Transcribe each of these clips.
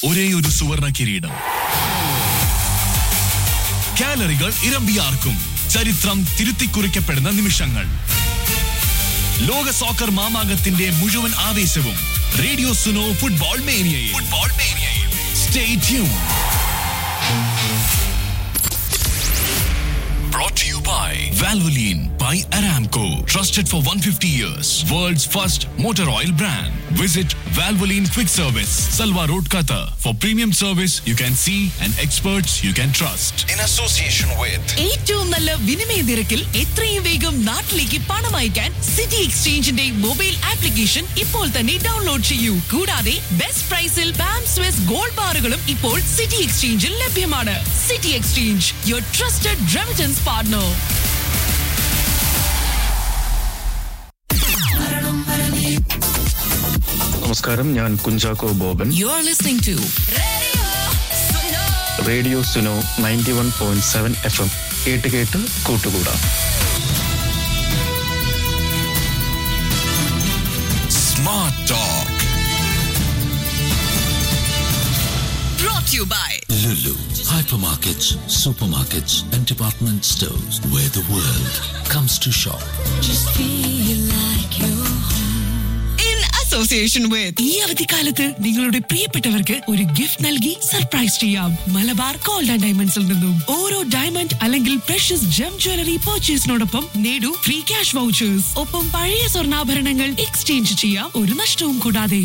ഒരേ ഒരു സുവർണ കിരീടം കാലറികൾ ഇരമ്പിയാർക്കും ചരിത്രം തിരുത്തിക്കുറിക്കപ്പെടുന്ന നിമിഷങ്ങൾ ലോക സോക്കർ മാമാങ്കത്തിന്റെ മുഴുവൻ ആവേശവും റേഡിയോ സുനോ ഫുട്ബോൾ മേനിയയിൽ ഫുട്ബോൾ മേനിയയിൽ stay tune Brought to you by Valvoline by Aramco. Trusted for 150 years. World's first motor oil brand. Visit Valvoline Quick Service, Salwa Road, Qatar. For premium service you can see and experts you can trust. in association with ഏറ്റവും നല്ല വിനിമയ നിരക്കിൽ എത്രയും വേഗം നാട്ടിലേക്ക് പണം അയക്കാൻ city എക്സ്ചേഞ്ചിന്റെ mobile application ഇപ്പോൾ തന്നെ ഡൗൺലോഡ് ചെയ്യൂ കൂടാതെ ബെസ്റ്റ് പ്രൈസിൽ പാം സ്വിസ് ഗോൾഡ് ബാറുകളും ഇപ്പോൾ സിറ്റി എക്സ്ചേഞ്ചിൽ ലഭ്യമാണ് city exchange your trusted remittance partner നമസ്കാരം ഞാൻ Kunchacko Boban you are listening to radio Suno ninety one point seven F M കേട്ട് കേട്ട് കൂട്ടുകൂടാം Smart Talk. brought you by Lulu, hypermarkets, supermarkets, and department stores where the world comes to shop. in association with ഈ അവധിക്കാലത്ത് നിങ്ങളുടെ പ്രിയപ്പെട്ടവർക്ക് ഒരു gift നൽകി surprise ചെയ്യാം മലബാർ ഗോൾഡ് ആൻഡ് ഡയമണ്ട്സിൽ നിന്നും ഓരോ ഡയമണ്ട് അല്ലെങ്കിൽ പ്രഷ്യസ് ജം ജ്വല്ലറി പർച്ചേസിനോടൊപ്പം നേടൂ ഫ്രീ ക്യാഷ് വൗച്ചേഴ്സ് ഒപ്പം പഴയ സ്വർണ്ണാഭരണങ്ങൾ എക്സ്ചേഞ്ച് ചെയ്യാം ഒരു നഷ്ടവും കൂടാതെ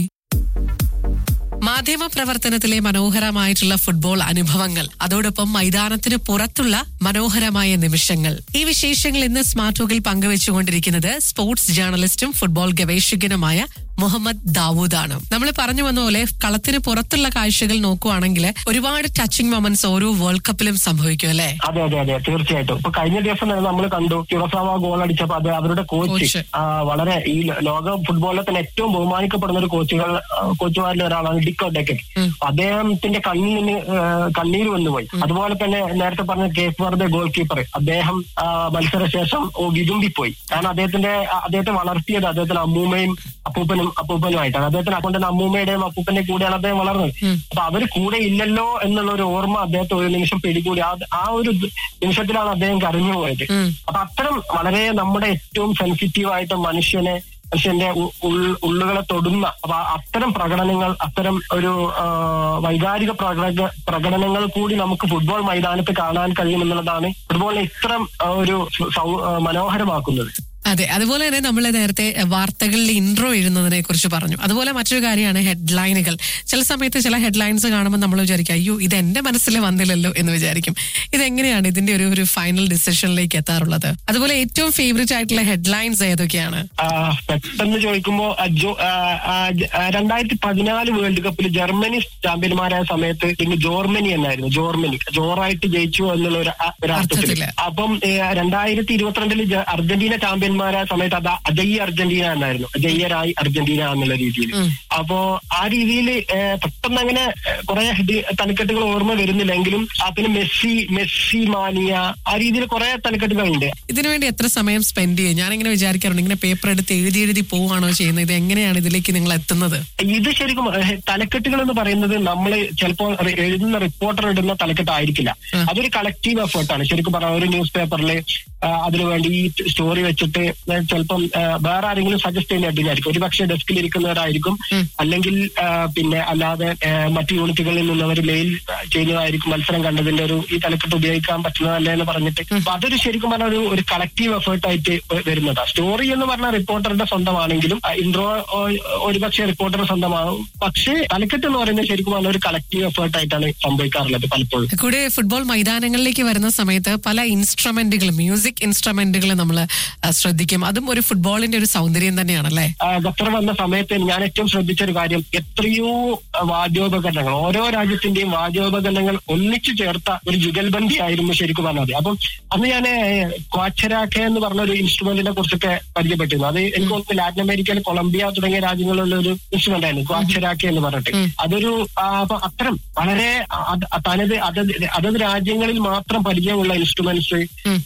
മാധ്യമ പ്രവർത്തനത്തിലെ മനോഹരമായിട്ടുള്ള ഫുട്ബോൾ അനുഭവങ്ങൾ അതോടൊപ്പം മൈതാനത്തിന് പുറത്തുള്ള മനോഹരമായ നിമിഷങ്ങൾ ഈ വിശേഷങ്ങൾ ഇന്ന് സ്മാർട്ട് ടോക്കിൽ പങ്കുവെച്ചുകൊണ്ടിരിക്കുന്നത് സ്പോർട്സ് ജേർണലിസ്റ്റും ഫുട്ബോൾ ഗവേഷകനുമായ മുഹമ്മദ് ദാവൂദാണ് നമ്മൾ പറഞ്ഞു വന്ന പോലെ കളത്തിന് പുറത്തുള്ള കാഴ്ചകൾ നോക്കുവാണെങ്കിൽ ഒരുപാട് ടച്ചിങ് മൊമെന്റ്സ് ഓരോ വേൾഡ് കപ്പിലും സംഭവിക്കും അല്ലേ അതെ അതെ അതെ തീർച്ചയായിട്ടും ഇപ്പൊ കഴിഞ്ഞ ദിവസം നമ്മൾ കണ്ടു ക്യുറസാവ ഗോൾ അടിച്ചപ്പോ അത് അവരുടെ കോച്ച് കോച്ച്. വളരെ ഈ ലോക ഫുട്ബോളിലെ തന്നെ ഏറ്റവും ബഹുമാനിക്കപ്പെടുന്ന ഒരു കോച്ചുകൾ ആ, കോച്ചുമാരിൽ ഒരാളാണ് ഡിക്കോ ഡെക്കറ്റ് അദ്ദേഹത്തിന്റെ കണ്ണിൽ നിന്ന് ആ, കണ്ണീര് വന്നുപോയി അതുപോലെ തന്നെ നേരത്തെ പറഞ്ഞ കേസ് വെറുതെ ഗോൾ കീപ്പർ അദ്ദേഹം ആ, മത്സരശേഷം ഓ, വിതുമ്പിപ്പോയി കാരണം അദ്ദേഹത്തിന്റെ ആ, അദ്ദേഹത്തെ വളർത്തിയത് അദ്ദേഹത്തിന്റെ അമ്മൂമ്മയും അപ്പൂപ്പനും അപ്പൂപ്പനുമായിട്ടാണ് അദ്ദേഹത്തിന് അതുകൊണ്ട് അമ്മൂമ്മയുടെയും അപ്പൂപ്പന്റെ കൂടെയാണ് അദ്ദേഹം വളർന്നത് അപ്പൊ അവര് കൂടെ ഇല്ലല്ലോ എന്നുള്ള ഒരു ഓർമ്മ അദ്ദേഹത്തെ ഒരു നിമിഷം പിടികൂടി ആ ആ ഒരു ദ- നിമിഷത്തിലാണ് അദ്ദേഹം കരഞ്ഞു പോയത് അപ്പൊ അത്തരം വളരെ നമ്മുടെ ഏറ്റവും സെൻസിറ്റീവ് ആയിട്ട് മനുഷ്യനെ മനുഷ്യന്റെ ഉ- ഉൾ- ഉള്ളുകളെ തൊടുന്ന അപ്പൊ ആ അത്തരം പ്രകടനങ്ങൾ അത്തരം ഒരു ആ, വൈകാരിക പ്രകട പ്രകടനങ്ങൾ കൂടി നമുക്ക് ഫുട്ബോൾ മൈതാനത്ത് കാണാൻ കഴിയുമെന്നുള്ളതാണ് ഫുട്ബോളിനെ ഇത്തരം ആ, ഒരു സൗ- ആ, മനോഹരമാക്കുന്നത് അതെ അതുപോലെ തന്നെ നമ്മൾ നേരത്തെ വാർത്തകളിൽ ഇൻട്രോ എഴുതുന്നതിനെ കുറിച്ച് പറഞ്ഞു അതുപോലെ മറ്റൊരു കാര്യമാണ് ഹെഡ്ലൈനുകൾ ചില സമയത്ത് ചില ഹെഡ്ലൈൻസ് കാണുമ്പോൾ നമ്മൾ വിചാരിക്കും അയ്യോ ഇത് എന്റെ മനസ്സിൽ വന്നില്ലല്ലോ എന്ന് വിചാരിക്കും ഇതെങ്ങനെയാണ് ഇതിന്റെ ഒരു ഒരു ഫൈനൽ ഡിസിഷനിലേക്ക് എത്താറുള്ളത് അതുപോലെ ഏറ്റവും ഫേവറേറ്റ് ആയിട്ടുള്ള ഹെഡ്ലൈൻസ് ഏതൊക്കെയാണ് ആ, പെട്ടെന്ന് ചോദിക്കുമ്പോ ആ, ജോ- ആ, ആ, ജ- ആ, രണ്ടായിരത്തി പതിനാല് വേൾഡ് കപ്പിൽ ജർമ്മനി ചാമ്പ്യന്മാരായ സമയത്ത് ഇന്ന് ജോർമനി എന്നായിരുന്നു ജോർമനി ജോറായിട്ട് ജയിച്ചു എന്നുള്ള ഒരു ആ- ഒരു അർത്ഥത്തിൽ അർത്ഥത്തില്. അപ്പം ഏ, രണ്ടായിരത്തി ഇരുപത്തിരണ്ടില് ജ- അർജന്റീന ചാമ്പ്യന്മാരായ സമയത്ത് അത് അജയ്യ അർജന്റീന എന്നായിരുന്നു അജയ്യരായി അർജന്റീന എന്നുള്ള രീതിയിൽ അപ്പോ ആ രീതിയിൽ പെട്ടെന്ന് അങ്ങനെ കുറെ തലക്കെട്ടുകൾ ഓർമ്മ വരുന്നില്ലെങ്കിലും ആ പിന്നെ മെസ്സി മെസ്സി മാനിയ ആ രീതിയിൽ കുറെ തലക്കെട്ടുകളുണ്ട് ഇതിനുവേണ്ടി എത്ര സമയം സ്പെൻഡ് ചെയ്യും ഞാനിങ്ങനെ വിചാരിക്കാറുണ്ട് ഇങ്ങനെ പേപ്പർ എടുത്ത് എഴുതി എഴുതി പോവാണോ ചെയ്യുന്നത് ഇത് എങ്ങനെയാണ് ഇതിലേക്ക് നിങ്ങൾ എത്തുന്നത് ഇത് ശരിക്കും ഏഹ്, തലക്കെട്ടുകൾ എന്ന് പറയുന്നത് നമ്മൾ ചിലപ്പോൾ റി- എഴുതുന്ന റിപ്പോർട്ടർ ഇടുന്ന തലക്കെട്ടായിരിക്കില്ല അതൊരു കളക്റ്റീവ് എഫേർട്ടാണ് ശരിക്കും പറഞ്ഞാൽ ഒരു ന്യൂസ് പേപ്പറിൽ അതിനുവേണ്ടി ഈ സ്റ്റോറി വെച്ചിട്ട് ഏഹ്, ചിലപ്പം ഏഹ്, വേറെ ആരെങ്കിലും സജസ്റ്റ് ചെയ്യുന്ന ഇടുന്നതായിരിക്കും ഒരു പക്ഷേ ഡെസ്കിൽ ഇരിക്കുന്നവരായിരിക്കും അല്ലെങ്കിൽ ഏഹ്, പിന്നെ അല്ലാതെ ഏഹ്, മറ്റു യൂണിറ്റുകളിൽ നിന്നവർ മെയിൽ ചെയ്യുന്നതായിരിക്കും മത്സരം കണ്ടതിന്റെ ഒരു ഈ തലക്കെട്ട് ഉപയോഗിക്കാൻ പറ്റുന്നതല്ലേ എന്ന് പറഞ്ഞിട്ട് അപ്പൊ അതൊരു ശരിക്കും പറഞ്ഞ ഒരു ഒരു കളക്റ്റീവ് എഫേർട്ട് ആയിട്ട് വരുന്നതാണ് സ്റ്റോറി എന്ന് പറഞ്ഞ റിപ്പോർട്ടറുടെ സ്വന്തമാണെങ്കിലും ഇൻട്രോ ഒരുപക്ഷെ റിപ്പോർട്ടർ സ്വന്തമാകും പക്ഷേ തലക്കെട്ട് എന്ന് പറയുന്നത് ശരിക്കും പറഞ്ഞ ഒരു കളക്റ്റീവ് എഫേർട്ട് ആയിട്ടാണ് സംഭവിക്കാറുള്ളത് പലപ്പോഴും കൂടെ ഫുട്ബോൾ മൈതാനങ്ങളിലേക്ക് വരുന്ന സമയത്ത് പല ഇൻസ്ട്രുമെന്റുകൾ മ്യൂസിക് ഇൻസ്ട്രുമെന്റുകൾ നമ്മൾ ശ്രദ്ധിക്കും അതും ഒരു ഫുട്ബോളിന്റെ ഒരു സൗന്ദര്യം തന്നെയാണല്ലേ ആ, ഖത്തർ വന്ന സമയത്ത് ഞാൻ ഏറ്റവും ശ്രദ്ധിച്ച ഒരു കാര്യം എത്രയോ ആ, വാദ്യോപകരണങ്ങൾ ഓരോ രാജ്യത്തിന്റെയും വാദ്യോപകരണങ്ങൾ ഒന്നിച്ചു ചേർത്ത ഒരു ജുഗൽബന്ദി ആയിരുന്നു ശരിക്കും പറഞ്ഞത് അപ്പം അന്ന് ഞാൻ ക്വാച്ചരാക്ക എന്ന് പറഞ്ഞ ഒരു ഇൻസ്ട്രുമെന്റിനെ കുറിച്ചൊക്കെ പരിചയപ്പെട്ടിരുന്നു അത് എനിക്ക് തോന്നുന്നു ലാറ്റിൻ അമേരിക്കയിൽ കൊളംബിയ തുടങ്ങിയ രാജ്യങ്ങളിലുള്ള ഒരു ഇൻസ്ട്രുമെന്റ് ആയിരുന്നു ക്വാച്ചരാക്ക എന്ന് പറഞ്ഞിട്ട് അതൊരു ആ, അപ്പൊ അത്തരം വളരെ അത് തനത് അതത് അതത് രാജ്യങ്ങളിൽ മാത്രം പരിചയമുള്ള ഇൻസ്ട്രുമെന്റ്സ് വാദ്യോപകരണങ്ങൾ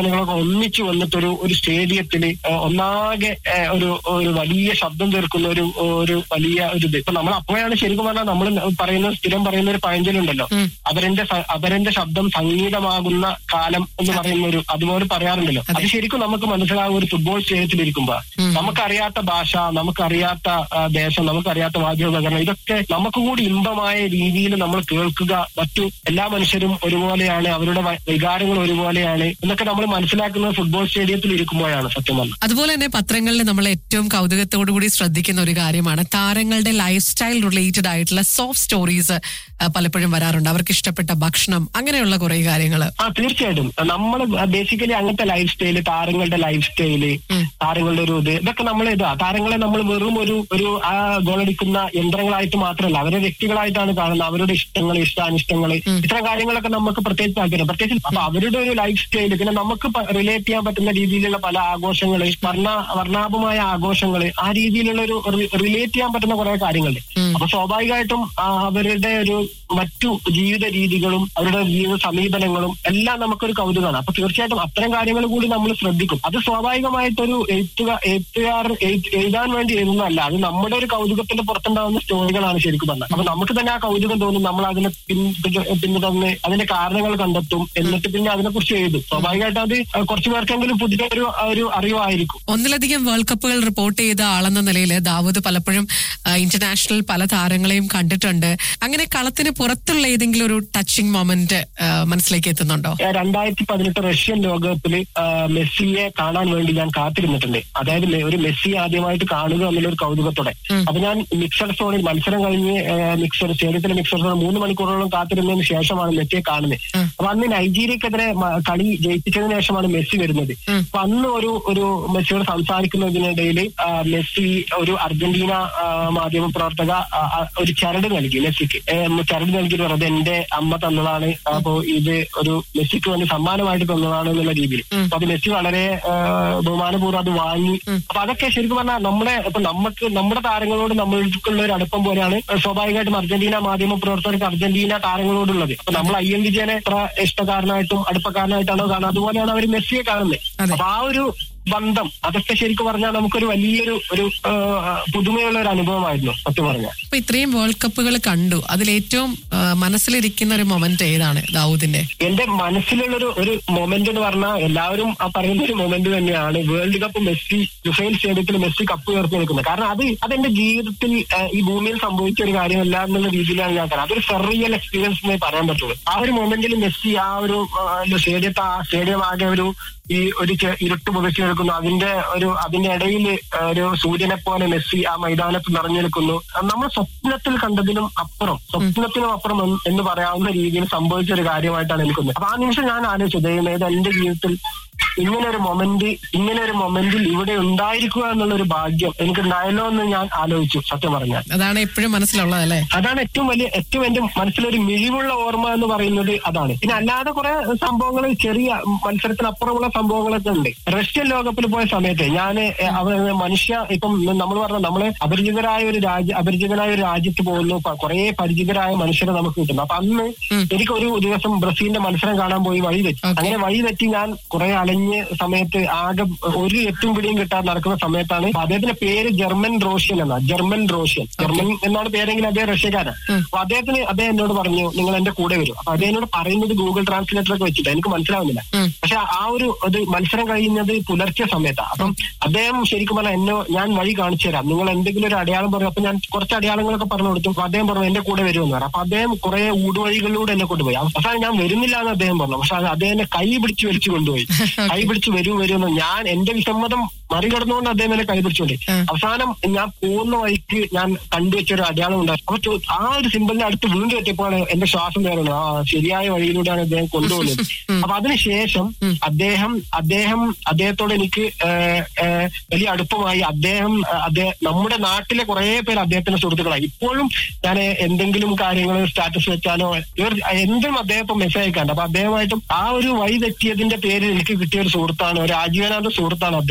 സംഘടനകളൊക്കെ ഒന്നിച്ചു വന്നിട്ടൊരു ഒരു സ്റ്റേഡിയത്തിൽ ഒന്നാകെ ആ, ഒരു ഒരു വലിയ ശബ്ദം തീർക്കുന്ന ഒരു ഒരു വലിയ ഒരു ഇത് ഇപ്പൊ നമ്മൾ അപ്പോഴാണ് ശരിക്കും പറഞ്ഞാൽ നമ്മൾ പറയുന്ന സ്ഥിരം പറയുന്ന ഒരു പഴഞ്ചലുണ്ടല്ലോ അവരന്റെ സ- അവരന്റെ ശബ്ദം സംഗീതമാകുന്ന കാലം എന്ന് പറയുന്ന ഒരു അതുപോലെ പറയാറുണ്ടല്ലോ അത് ശരിക്കും നമുക്ക് മനസ്സിലാകും ഒരു ഫുട്ബോൾ സ്റ്റേഡിയത്തിൽ ഇരിക്കുമ്പോ നമുക്കറിയാത്ത ഭാഷ നമുക്കറിയാത്ത ആ, ദേശം നമുക്കറിയാത്ത വാദ്യോപകരണം ഇതൊക്കെ നമുക്ക് കൂടി ഇമ്പമായ രീതിയിൽ നമ്മൾ കേൾക്കുക മറ്റു എല്ലാ മനുഷ്യരും ഒരുപോലെയാണ് അവരുടെ വ- വികാരങ്ങൾ ഒരുപോലെയാണ് എന്നൊക്കെ നമ്മൾ മനസ്സിലാക്കുന്നത് ഫുട്ബോൾ സ്റ്റേഡിയത്തിൽ ഇരിക്കുമ്പോഴാണ് സത്യം പറഞ്ഞത് അതുപോലെ തന്നെ പത്രങ്ങളിൽ നമ്മൾ ഏറ്റവും കൗതുകത്തോടു കൂടി ശ്രദ്ധിക്കുന്ന ഒരു കാര്യമാണ് താരങ്ങളുടെ ലൈഫ് സ്റ്റൈൽ റിലേറ്റഡ് ആയിട്ടുള്ള സോഫ്റ്റ് സ്റ്റോറീസ് പലപ്പോഴും വരാറുണ്ട് അവർക്ക് ഇഷ്ടപ്പെട്ട ഭക്ഷണം അങ്ങനെയുള്ള കുറെ കാര്യങ്ങൾ ആ തീർച്ചയായിട്ടും നമ്മൾ ബേസിക്കലി അങ്ങനത്തെ ലൈഫ് സ്റ്റൈല് താരങ്ങളുടെ ലൈഫ് സ്റ്റൈല് താരങ്ങളുടെ ഒരു ഇത് ഇതൊക്കെ നമ്മൾ ഇതാ താരങ്ങളെ നമ്മൾ വെറും ഒരു ഒരു ആ ഗോളടിക്കുന്ന യന്ത്രങ്ങളായിട്ട് മാത്രമല്ല അവരെ വ്യക്തികളായിട്ടാണ് കാണുന്നത് അവരുടെ ഇഷ്ടങ്ങൾ ഇഷ്ടാനിഷ്ടങ്ങൾ ഇത്തരം കാര്യങ്ങളൊക്കെ നമുക്ക് പ്രത്യേകിച്ച് താല്പര്യം പ്രത്യേകിച്ച് അപ്പൊ അവരുടെ ഒരു ലൈഫ് സ്റ്റൈല് പിന്നെ നമുക്ക് റിലേറ്റ് ചെയ്യാൻ പറ്റുന്ന രീതിയിലുള്ള പല ആഘോഷങ്ങള് വർണ്ണ വർണ്ണാഭമായ ആഘോഷങ്ങള് ആ രീതിയിലുള്ള ഒരു റിലേറ്റ് ചെയ്യാൻ പറ്റുന്ന കുറെ കാര്യങ്ങളുണ്ട് അപ്പൊ സ്വാഭാവികമായിട്ടും ആ, അവരുടെ ഒരു മറ്റു ജീവിത രീതികളും അവരുടെ ജീവിത സമീപനങ്ങളും എല്ലാം നമുക്കൊരു കൗതുകമാണ് അപ്പൊ തീർച്ചയായിട്ടും അത്തരം കാര്യങ്ങൾ കൂടി നമ്മൾ ശ്രദ്ധിക്കും അത് സ്വാഭാവികമായിട്ടൊരു എഴുത്തുക എഴുത്തുകാർ എഴുത്ത് എഴുതാൻ വേണ്ടി എഴുതുന്നതല്ല അത് നമ്മുടെ ഒരു കൗതുകത്തിന്റെ പുറത്തുണ്ടാകുന്ന സ്റ്റോറികളാണ് ശരിക്കും പറഞ്ഞത് അപ്പൊ നമുക്ക് തന്നെ ആ കൗതുകം തോന്നും നമ്മൾ അതിനെ പിൻ പിന്തുടർന്ന് അതിന്റെ കാരണങ്ങൾ കണ്ടെത്തും എന്നിട്ട് പിന്നെ അതിനെക്കുറിച്ച് എഴുതും സ്വാഭാവികമായിട്ടും അത് കുറച്ചു പേർക്കെങ്കിലും പുതിയ ഒരു ഒരു അറിവായിരിക്കും ഒന്നിലധികം വേൾഡ് കപ്പുകൾ റിപ്പോർട്ട് ചെയ്ത ആളെന്ന നിലയിൽ ദാവൂദ് പലപ്പോഴും ആ, ഇന്റർനാഷണൽ പല താരങ്ങളെയും കണ്ടിട്ടുണ്ട് അങ്ങനെ കളത്തിന് പുറത്തുള്ള ഏതെങ്കിലും ഒരു ടച്ചിങ് മൊമെന്റ് മനസ്സിലേക്ക് എത്തുന്നുണ്ടോ രണ്ടായിരത്തി പതിനെട്ട് റഷ്യൻ ലോകകപ്പിൽ മെസ്സിയെ കാണാൻ വേണ്ടി ഞാൻ കാത്തിരുന്നിട്ടുണ്ട് അതായത് മെ- ഒരു മെസ്സി ആദ്യമായിട്ട് കാണുക എന്നുള്ള ഒരു കൗതുകത്തോടെ അപ്പൊ ഞാൻ മിക്സർ സോണിൽ മത്സരം കഴിഞ്ഞ് മിക്സർ സ്റ്റേഡിയത്തിലെ മിക്സർ സോണിൽ മൂന്ന് മണിക്കൂറോളം കാത്തിരുന്നതിന് ശേഷമാണ് മെസ്സിയെ കാണുന്നത് അപ്പൊ അന്ന് നൈജീരിയക്കെതിരെ മ- കളി ജയിപ്പിച്ചതിന് ശേഷമാണ് മെസ്സി വരുന്നത് അപ്പൊ അന്ന് ഒരു ഒരു മെസ്സിയോട് സംസാരിക്കുന്നതിനിടയിൽ മെസ്സി ഒരു അർജന്റീന ആ, മാധ്യമ പ്രവർത്തക ആ, ആ, ഒരു ചരട് നൽകി മെസ്സിക്ക് ഏ, ചരട് നൽകിയിട്ട് പറഞ്ഞത് എന്റെ അമ്മ തന്നതാണ് അപ്പോ ഇത് ഒരു മെസ്സിക്ക് വേണ്ടി സമ്മാനമായിട്ട് തന്നതാണ് എന്നുള്ള രീതിയിൽ അപ്പൊ അത് മെസ്സി വളരെ ആ, ബഹുമാനപൂർവ്വം അത് വാങ്ങി അപ്പൊ അതൊക്കെ ശരിക്കും പറഞ്ഞാൽ നമ്മുടെ ഇപ്പൊ നമുക്ക് നമ്മുടെ താരങ്ങളോട് നമ്മൾക്കുള്ള ഒരു അടുപ്പം പോലെയാണ് സ്വാഭാവികമായിട്ടും അർജന്റീന മാധ്യമ പ്രവർത്തകർക്ക് അർജന്റീന താരങ്ങളോടുള്ളത് അപ്പൊ നമ്മൾ ഐ എം വിജയനെ എത്ര ഇഷ്ടക്കാരനായിട്ടും അടുപ്പക്കാരനായിട്ടാണോ കാണുന്നത് അതുപോലെയാണ് അവർ മെസ്സിയെ കാണുന്നത് അതെ. അപ്പൊ ആ ഒരു ബന്ധം അതൊക്കെ ശരിക്കും പറഞ്ഞാൽ നമുക്കൊരു വലിയൊരു ഒരു ആ, പുതുമയുള്ള ഒരു അനുഭവമായിരുന്നു സത്യം പറഞ്ഞാൽ അപ്പൊ ഇത്രയും വേൾഡ് കപ്പുകൾ കണ്ടു അതിൽ ഏറ്റവും ആ, മനസ്സിലിരിക്കുന്ന ഒരു മൊമെന്റ് ഏതാണ് ദാവൂദിന്റെ എന്റെ മനസ്സിലുള്ളൊരു ഒരു മൊമെന്റ് എന്ന് പറഞ്ഞാൽ എല്ലാവരും ആ പറയുന്ന ഒരു മൊമെന്റ് തന്നെയാണ് വേൾഡ് കപ്പ് മെസ്സി ലുസൈൽ സ്റ്റേഡിയത്തിൽ മെസ്സി കപ്പ് ഉയർത്തി നിൽക്കുന്നത് കാരണം അത് അതെന്റെ ജീവിതത്തിൽ ആ, ഈ ഭൂമിയിൽ സംഭവിച്ച ഒരു കാര്യമല്ല എന്നുള്ള രീതിയിലാണ് ഞാൻ കാണുന്നത് അതൊരു സെറിയൽ എക്സ്പീരിയൻസ് എന്നേ പറയാൻ പറ്റുള്ളൂ ആ ഒരു മൊമെന്റിൽ മെസ്സി ആ ഒരു സ്റ്റേഡിയത്തെ ആ സ്റ്റേഡിയം ആകെ ഒരു ഈ ഒരു ചെ- ഇരുട്ട് പുതച്ചു നിൽക്കുന്നു അതിന്റെ ഒരു അതിന്റെ ഇടയിൽ ഒരു സൂര്യനെ പോലെ മെസ്സി ആ മൈതാനത്ത് നിറഞ്ഞു നിൽക്കുന്നു നമ്മൾ സ്വപ്നത്തിൽ കണ്ടതിനും അപ്പുറം സ്വപ്നത്തിനും അപ്പുറം എന്ന് എന്ന് പറയാവുന്ന രീതിയിൽ സംഭവിച്ച ഒരു കാര്യമായിട്ടാണ് എനിക്കൊന്ന് അപ്പൊ ആ നിമിഷം ഞാൻ ആലോചിച്ചു ദൈവമേ ഇത് എന്റെ ജീവിതത്തിൽ ഇങ്ങനെ ഒരു മൊമെന്റ് ഇങ്ങനെ ഒരു മൊമെന്റിൽ ഇവിടെ ഉണ്ടായിരിക്കുക എന്നുള്ള ഒരു ഭാഗ്യം എനിക്ക് ഉണ്ടായല്ലോ എന്ന് ഞാൻ ആലോചിച്ചു സത്യം പറഞ്ഞാൽ അതാണ് എപ്പോഴും മനസ്സിലുള്ളത് അല്ലേ അതാണ് ഏറ്റവും വലിയ ഏറ്റവും എന്റെ മനസ്സിലൊരു മിഴിവുള്ള ഓർമ്മ എന്ന് പറയുന്നത് അതാണ് പിന്നെ അല്ലാതെ കുറെ സംഭവങ്ങൾ ചെറിയ മത്സരത്തിനപ്പുറമുള്ള സംഭവങ്ങളൊക്കെ ഉണ്ട് റഷ്യൻ ലോകകപ്പിൽ പോയ സമയത്ത് ഞാൻ അവർ മനുഷ്യ ഇപ്പം നമ്മൾ പറഞ്ഞ നമ്മള് അപരിചിതരായ ഒരു രാജ്യ അപരിചിതരായ ഒരു രാജ്യത്ത് പോകുന്നു പ- കുറെ പരിചിതരായ മനുഷ്യരെ നമുക്ക് കിട്ടുന്നു അപ്പൊ അന്ന് എനിക്ക് ഒരു ദിവസം ബ്രസീലിന്റെ മത്സരം കാണാൻ പോയി വഴി തെറ്റി Okay. അങ്ങനെ വഴി തെറ്റി ഞാൻ കുറെ അലഞ്ഞ് സമയത്ത് ആകെ ഒരു എത്തും പിടിയും കിട്ടാതെ നടക്കുന്ന സമയത്താണ് അപ്പൊ അദ്ദേഹത്തിന്റെ പേര് ജർമ്മൻ റോഷ്യൻ എന്നാ ജർമ്മൻ റോഷ്യൻ ജർമ്മൻ എന്നാണ് പേരെങ്കിൽ അദ്ദേഹം റഷ്യക്കാരൻ അപ്പൊ അദ്ദേഹത്തിന് അദ്ദേഹം എന്നോട് പറഞ്ഞു നിങ്ങൾ എന്റെ കൂടെ വരും അപ്പൊ അദ്ദേഹം എന്നോട് പറയുന്നത് ഗൂഗിൾ ട്രാൻസ്ലേറ്ററൊക്കെ വെച്ചിട്ട് എനിക്ക് മനസ്സിലാവുന്നില്ല പക്ഷെ ആ ഒരു അത് മത്സരം കഴിയുന്നത് പുലർച്ചെ സമയത്താണ് അപ്പം അദ്ദേഹം ശരിക്കും പറഞ്ഞാൽ എന്നെ ഞാൻ വഴി കാണിച്ചു തരാം നിങ്ങൾ എന്തെങ്കിലും ഒരു അടയാളം പറഞ്ഞു അപ്പൊ ഞാൻ കുറച്ച് അടയാളങ്ങളൊക്കെ പറഞ്ഞു കൊടുത്തു അപ്പൊ അദ്ദേഹം പറഞ്ഞു എന്റെ കൂടെ വരുമെന്ന് പറഞ്ഞു അപ്പൊ അദ്ദേഹം കുറെ ഊടുവഴികളിലൂടെ എന്നെ കൊണ്ടുപോയി അവസാനം ഞാൻ വരുന്നില്ല എന്ന് അദ്ദേഹം പറഞ്ഞു പക്ഷെ അത് അദ്ദേഹം എന്നെ കൈ പിടിച്ച് വലിച്ചു കൊണ്ടുപോയി കൈ പിടിച്ച് വരൂ വരൂ എന്ന് ഞാൻ എന്റെ വിസമ്മതം മറികടന്നുകൊണ്ട് അദ്ദേഹം എന്നെ കൈ പിടിച്ചുകൊണ്ട് അവസാനം ഞാൻ പോകുന്ന വഴിക്ക് ഞാൻ കണ്ടുവച്ച ഒരു അടയാളം ഉണ്ടായി അപ്പൊ ചോ- ആ ഒരു സിമ്പിളിന്റെ അടുത്ത് വീണ്ടും എത്തിയപ്പോഴാണ് എന്റെ ശ്വാസം കയറുന്നത് ആ ശരിയായ വഴിയിലൂടെയാണ് അദ്ദേഹം കൊണ്ടുപോകുന്നത് അപ്പൊ അതിനുശേഷം അദ്ദേഹം അദ്ദേഹം അദ്ദേഹത്തോട് എനിക്ക് ഏഹ്, ഏഹ്, വലിയ അടുപ്പമായി അദ്ദേഹം ഏഹ്, അദ്ദേഹം നമ്മുടെ നാട്ടിലെ കുറെ പേര് അദ്ദേഹത്തിന്റെ സുഹൃത്തുക്കളായി ഇപ്പോഴും ഞാൻ എന്തെങ്കിലും കാര്യങ്ങൾ സ്റ്റാറ്റസ് വെച്ചാലോ ഇവർ എന്തും അദ്ദേഹം ഇപ്പൊ മെസ്സേജ് അയക്കാണ്ട് അപ്പൊ അദ്ദേഹമായിട്ടും ആ ഒരു വഴി തെറ്റിയതിന്റെ പേരിൽ എനിക്ക് കിട്ടിയ ഒരു സുഹൃത്താണ് ഒരു ആജീവനാന്ത സുഹൃത്താണ് അദ്ദേഹം ഓ, അപ്പൊ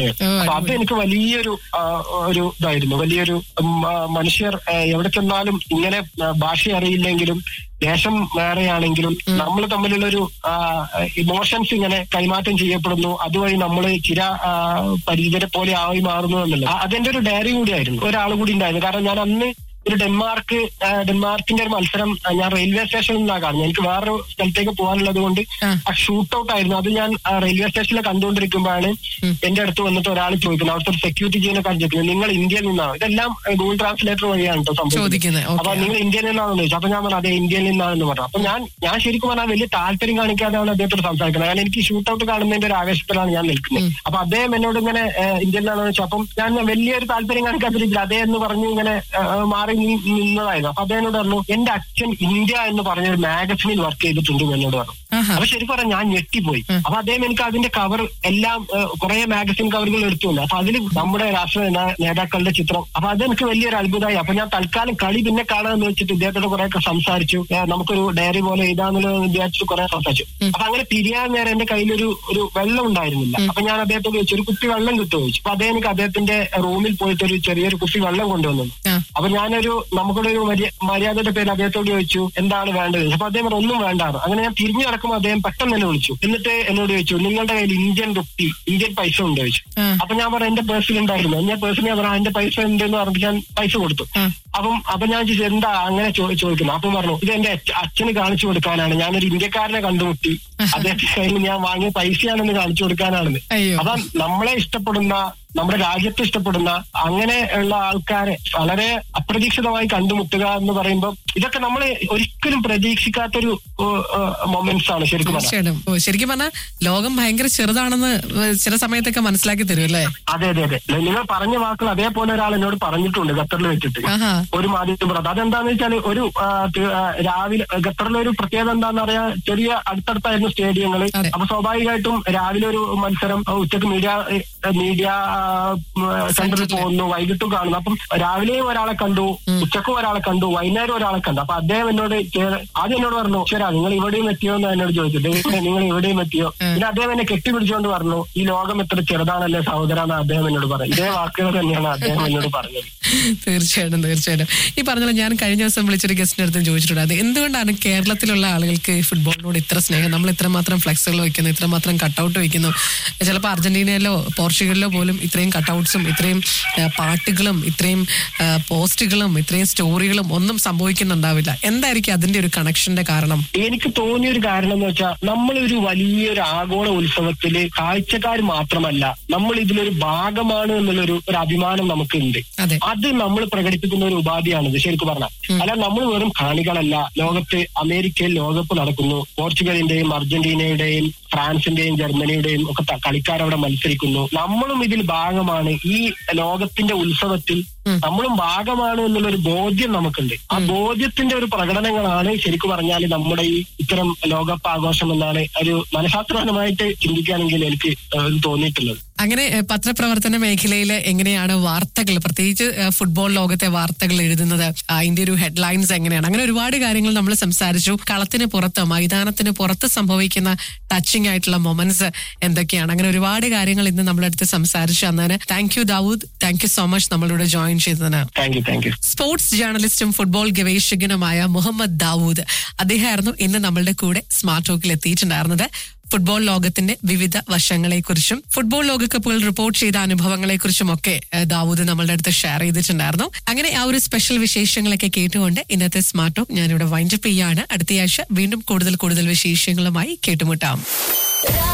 അപ്പൊ അത് എനിക്ക് വലിയൊരു ആ, ഒരു ഇതായിരുന്നു വലിയൊരു ഉം, ആ, മനുഷ്യർ ആ, എവിടെ ചെന്നാലും ഇങ്ങനെ ആ, ഭാഷ അറിയില്ലെങ്കിലും ദേശം വേറെയാണെങ്കിലും നമ്മൾ തമ്മിലുള്ള ഒരു ഇമോഷൻസ് ഇങ്ങനെ കൈമാറ്റം ചെയ്യപ്പെടുന്നു അതുവഴി നമ്മൾ ചിര ആ, പരിചിതരെ പോലെ ആയി മാറുന്നു എന്നുള്ളത് ആ, അതെന്റെ ഒരു ഡയറി കൂടിയായിരുന്നു ഒരാൾ കൂടി ഉണ്ടായിരുന്നു കാരണം ഞാൻ അന്ന് ഒരു ഡെൻമാർക്ക് ആ, ഡെൻമാർക്കിന്റെ ഒരു മത്സരം ആ, ഞാൻ റെയിൽവേ സ്റ്റേഷനിൽ നിന്നാണ് കാണുന്നത് എനിക്ക് വേറൊരു സ്ഥലത്തേക്ക് പോകാനുള്ളത് കൊണ്ട് ആ ഷൂട്ട് ഔട്ട് ആയിരുന്നു അത് ഞാൻ ആ, റെയിൽവേ സ്റ്റേഷനിൽ കണ്ടുകൊണ്ടിരിക്കുമ്പോഴാണ് എന്റെ അടുത്ത് വന്നിട്ട് ഒരാൾ ചോദിക്കുന്നത് അവിടുത്തെ ഒരു സെക്യൂരിറ്റി ജീവനെ ചോദിക്കുന്നത് നിങ്ങൾ ഇന്ത്യയിൽ നിന്നാണ് ഇതെല്ലാം ഗൂഗിൾ ട്രാൻസ്ലേറ്റർ വഴിയാണ് കേട്ടോ ചോദിക്കുന്നത്, സംഭവിക്കുന്നത് okay. അപ്പൊ നിങ്ങൾ ഇന്ത്യയിൽ നിന്നാണെന്ന് ചോദിച്ചു അപ്പൊ ഞാൻ പറഞ്ഞു അതെ ഇന്ത്യയിൽ നിന്നാണെന്ന് പറഞ്ഞു അപ്പൊ ഞാൻ ഞാൻ ശരിക്കും പറഞ്ഞാൽ വലിയ താല്പര്യം കാണിക്കാതെയാണ് അദ്ദേഹത്തോട് സംസാരിക്കുന്നത് കാരണം എനിക്ക് ഷൂട്ട് ഔട്ട് കാണുന്നതിന്റെ ഒരു ആവേശത്തിലാണ് ഞാൻ നിൽക്കുന്നത് അപ്പൊ അദ്ദേഹം എന്നോട് ഇങ്ങനെ ഏഹ്, ഇന്ത്യയിൽ നിന്നാണെന്ന് വെച്ചു അപ്പം ഞാൻ വലിയൊരു താല്പര്യം കാണിക്കാത്ത രീതിയിൽ അതേ എന്ന് പറഞ്ഞ് ഇങ്ങനെ ഏഹ്, മാറി നി- നിന്നതായിരുന്നു അപ്പൊ അദ്ദേഹം എന്നോട് പറഞ്ഞു എന്റെ അച്ഛൻ ഇന്ത്യ എന്ന് പറഞ്ഞ ഒരു മാഗസിനിൽ വർക്ക് ചെയ്തിട്ടുണ്ട് എന്ന് എന്നോട് പറഞ്ഞു ആഹാ. അപ്പൊ ശരിക്കും പറഞ്ഞാൽ ഞാൻ ഞെട്ടിപ്പോയി അപ്പൊ അദ്ദേഹം എനിക്ക് അതിന്റെ കവർ എല്ലാം കുറെ മാഗസിൻ കവറുകൾ എടുത്തു തന്നു അപ്പൊ അതിൽ നമ്മുടെ രാഷ്ട്രീയ നേ- നേതാക്കളുടെ ചിത്രം അപ്പൊ അതെനിക്ക് വലിയൊരു അത്ഭുതമായി അപ്പൊ ഞാൻ തൽക്കാലം കളി പിന്നെ കാണാമെന്ന് വെച്ചിട്ട് ഇദ്ദേഹത്തോട് കുറെ ഒക്കെ സംസാരിച്ചു ഏ, നമുക്കൊരു ഡയറി പോലെ എഴുതാമെന്ന് വിചാരിച്ചിട്ട് കുറെ സംസാരിച്ചു അപ്പൊ അങ്ങനെ പിരിയാൻ നേരം എന്റെ കയ്യിലൊരു ഒരു വെള്ളം ഉണ്ടായിരുന്നില്ല അപ്പൊ ഞാൻ അദ്ദേഹത്തോട് ചോദിച്ചു ഒരു കുപ്പി വെള്ളം കിട്ടുമോ ചോദിച്ചു അപ്പൊ അദ്ദേഹം എനിക്ക് അദ്ദേഹത്തിന്റെ റൂമിൽ പോയിട്ട് ഒരു ചെറിയൊരു കുപ്പി വെള്ളം കൊണ്ടുവന്നു ആ. അപ്പൊ ഞാനൊരു നമുക്കുള്ള ഒരു മര്യ- മര്യാദയുടെ പേര് അദ്ദേഹത്തോട് ചോദിച്ചു എന്താണ് വേണ്ടത് അപ്പൊ അദ്ദേഹം പറഞ്ഞു, ഒന്നും വേണ്ടാറ് അങ്ങനെ ഞാൻ തിരിഞ്ഞു നടക്കുമ്പോൾ അദ്ദേഹം പെട്ടെന്ന് എന്നെ വിളിച്ചു എന്നിട്ട് എന്നോട് ചോദിച്ചു നിങ്ങളുടെ കയ്യിൽ ഇന്ത്യൻ റുപ്പി ഇന്ത്യൻ പൈസ ഉണ്ടോ ചോദിച്ചു ആ. അപ്പൊ ഞാൻ പറഞ്ഞു എന്റെ പേഴ്സിൽ ഉണ്ടായിരുന്നു ഞാൻ പേഴ്സിൽ ഞാൻ പറഞ്ഞു എന്റെ പൈസ ഉണ്ട് എന്ന് പറഞ്ഞിട്ട് ഞാൻ പൈസ കൊടുത്തു ആ. അപ്പം അപ്പൊ ഞാൻ ചോദിച്ചു എന്താ അങ്ങനെ ചോ- ചോദിക്കുന്നു അപ്പം പറഞ്ഞു ഇത് എന്റെ അച്ഛ- അച്ഛന് കാണിച്ചു കൊടുക്കാനാണ് ഞാനൊരു ഇന്ത്യക്കാരനെ കണ്ടുമുട്ടി അദ്ദേഹത്തിന്റെ കയ്യിൽ ഞാൻ വാങ്ങിയ പൈസയാണെന്ന് കാണിച്ചു കൊടുക്കാനാണെന്ന് അയ്യോ. അപ്പൊ നമ്മളെ ഇഷ്ടപ്പെടുന്ന നമ്മുടെ രാജ്യത്തെ ഇഷ്ടപ്പെടുന്ന അങ്ങനെ ഉള്ള ആൾക്കാരെ വളരെ അപ്രതീക്ഷിതമായി കണ്ടുമുട്ടുക എന്ന് പറയുമ്പോൾ ഇതൊക്കെ നമ്മൾ ഒരിക്കലും പ്രതീക്ഷിക്കാത്തൊരു മൊമെന്റ്സ് ആണ് ശരിക്കും പറഞ്ഞാൽ തീർച്ചയായിട്ടും ഓ, ശരിക്കും പറഞ്ഞാൽ ലോകം ഭയങ്കര ചെറുതാണെന്ന് ചില സമയത്തൊക്കെ മനസ്സിലാക്കി തരും അല്ലേ അതെ അതെ അതെ നിങ്ങൾ പറഞ്ഞ വാക്കുകൾ അതേപോലെ ഒരാൾ എന്നോട് പറഞ്ഞിട്ടുണ്ട് ഖത്തറിൽ വെച്ചിട്ട് ആഹാ ഒരു മാധ്യമപ്രവർത്തകർ അതെന്താന്ന് വെച്ചാൽ ഒരു ആ, തി- ആ, രാവിലെ ഖത്തറിലെ ഒരു പ്രത്യേകത എന്താന്ന് പറയാ ചെറിയ അടുത്തടുത്തായിരുന്നു സ്റ്റേഡിയങ്ങൾ അതെ. അപ്പൊ സ്വാഭാവികമായിട്ടും രാവിലെ ഒരു മത്സരം ആ, ഉച്ചക്ക് മീഡിയ മീഡിയ സെന്ററിൽ സെന്ററില്. പോകുന്നു വൈകിട്ടും കാണുന്നു അപ്പം രാവിലെയും ഒരാളെ കണ്ടു ഉച്ചക്കും ഒരാളെ കണ്ടു വൈകുന്നേരം ഒരാളെ കണ്ടു അപ്പൊ അദ്ദേഹം എന്നോട് ചേ- ആദ്യം എന്നോട് പറഞ്ഞു ശരാ നിങ്ങൾ ഇവിടെയും എത്തിയോ എന്ന് എന്നോട് ചോദിച്ചു "ദൈവമേ, നിങ്ങൾ ഇവിടെയും എത്തിയോ പിന്നെ അദ്ദേഹം എന്നെ കെട്ടിപ്പിടിച്ചുകൊണ്ട് പറഞ്ഞു ഈ ലോകം എത്ര ചെറുതാണല്ലേ സഹോദര എന്ന് അദ്ദേഹം എന്നോട് പറഞ്ഞു ഇതേ വാക്കുകൾ തന്നെയാണ് അദ്ദേഹം എന്നോട് പറഞ്ഞത് തീർച്ചയായിട്ടും തീർച്ചയായിട്ടും ഈ പറഞ്ഞ ഞാൻ കഴിഞ്ഞ ദിവസം വിളിച്ചൊരു ഗസ്റ്റിന്റെ അടുത്ത് ചോദിച്ചിട്ടുണ്ട് അത് എന്തുകൊണ്ടാണ് കേരളത്തിലുള്ള ആളുകൾക്ക് ഈ ഫുട്ബോളിനോട് ഇത്ര സ്നേഹം നമ്മൾ ഇത്രമാത്രം ഫ്ലെക്സുകൾ വെക്കുന്നു ഇത്രമാത്രം കട്ടൗട്ട് വെക്കുന്നു ചിലപ്പോൾ അർജന്റീനയിലോ പോർച്ചുഗലിലോ പോലും ഇത്രയും കട്ടൗട്ട്സും ഇത്രയും ആ, പാട്ടുകളും ഇത്രയും ആ, പോസ്റ്റുകളും ഇത്രയും സ്റ്റോറികളും ഒന്നും സംഭവിക്കുന്നുണ്ടാവില്ല എന്തായിരിക്കും അതിന്റെ ഒരു കണക്ഷന്റെ കാരണം എനിക്ക് തോന്നിയ ഒരു കാരണം എന്ന് വെച്ചാൽ നമ്മളൊരു വലിയൊരു ആഗോള ഉത്സവത്തില് കാഴ്ചക്കാർ മാത്രമല്ല നമ്മൾ ഇതിലൊരു ഭാഗമാണ് എന്നുള്ളൊരു ഒരു അഭിമാനം നമുക്കുണ്ട് അതെ അത് നമ്മൾ പ്രകടിപ്പിക്കുന്ന ഒരു ഉപാധിയാണിത് ശരിക്കും പറഞ്ഞാൽ അല്ല നമ്മൾ വെറും കാണികളല്ല ലോകത്ത് അമേരിക്കയിൽ ലോകകപ്പ് നടക്കുന്നു പോർച്ചുഗലിന്റെയും അർജന്റീനയുടെയും ഫ്രാൻസിന്റെയും ജർമ്മനിയുടെയും ഒക്കെ ത- കളിക്കാരവിടെ മത്സരിക്കുന്നു നമ്മളും ഇതിൽ ഭാഗമാണ് ഈ ലോകത്തിന്റെ ഉത്സവത്തിൽ നമ്മളും ഭാഗമാണ് എന്നുള്ള ഒരു ബോധ്യം നമുക്കുണ്ട് ആ ബോധ്യത്തിന്റെ ഒരു പ്രകടനങ്ങളാണ് ശരിക്കും പറഞ്ഞാൽ നമ്മുടെ ഈ ഇത്തരം ലോകകപ്പ് ആഘോഷം എന്നാണ് ഒരു മനഃശാസ്ത്രപരമായിട്ട് ചിന്തിക്കുകയാണെങ്കിൽ എനിക്ക് ഏഹ്, തോന്നിയിട്ടുള്ളത് അങ്ങനെ ഏഹ്, പത്രപ്രവർത്തന മേഖലയിൽ എങ്ങനെയാണ് വാർത്തകൾ പ്രത്യേകിച്ച് ഏഹ്, ഫുട്ബോൾ ലോകത്തെ വാർത്തകൾ എഴുതുന്നത് ആ, അതിന്റെ ഒരു ഹെഡ്ലൈൻസ് എങ്ങനെയാണ് അങ്ങനെ ഒരുപാട് കാര്യങ്ങൾ നമ്മൾ സംസാരിച്ചു കളത്തിന് പുറത്ത് മൈതാനത്തിന് പുറത്ത് സംഭവിക്കുന്ന ടച്ചിങ് ആയിട്ടുള്ള മൊമെന്റ്സ് എന്തൊക്കെയാണ് അങ്ങനെ ഒരുപാട് കാര്യങ്ങൾ ഇന്ന് നമ്മളടുത്ത് സംസാരിച്ചു അന്നേരം thank you Dawood thank you so much നമ്മളിവിടെ ജോയിൻ ചെയ്തതിന് thank you thank you sports ജേർണലിസ്റ്റും ഫുട്ബോൾ ഗവേഷകനുമായ മുഹമ്മദ് ദാവൂദ് അദ്ദേഹമായിരുന്നു ഇന്ന് നമ്മളുടെ കൂടെ സ്മാർട്ട് ടോക്കിൽ എത്തിയിട്ടുണ്ടായിരുന്നത് ഫുട്ബോൾ ലോകത്തിന്റെ വിവിധ വശങ്ങളെക്കുറിച്ചും ഫുട്ബോൾ ലോകകപ്പുകൾ റിപ്പോർട്ട് ചെയ്ത അനുഭവങ്ങളെക്കുറിച്ചും ഒക്കെ ഏഹ്, ദാവൂദ് നമ്മളുടെ അടുത്ത് ഷെയർ ചെയ്തിട്ടുണ്ടായിരുന്നു അങ്ങനെ ആ ഒരു സ്പെഷ്യൽ വിശേഷങ്ങളൊക്കെ കേട്ടുകൊണ്ട് ഇന്നത്തെ സ്മാർട്ട് ടോക്ക് ഞാനിവിടെ വൈൻഡപ്പ് ചെയ്യാണ് അടുത്തയാഴ്ച വീണ്ടും കൂടുതൽ കൂടുതൽ വിശേഷങ്ങളുമായി കേട്ടുമുട്ടാം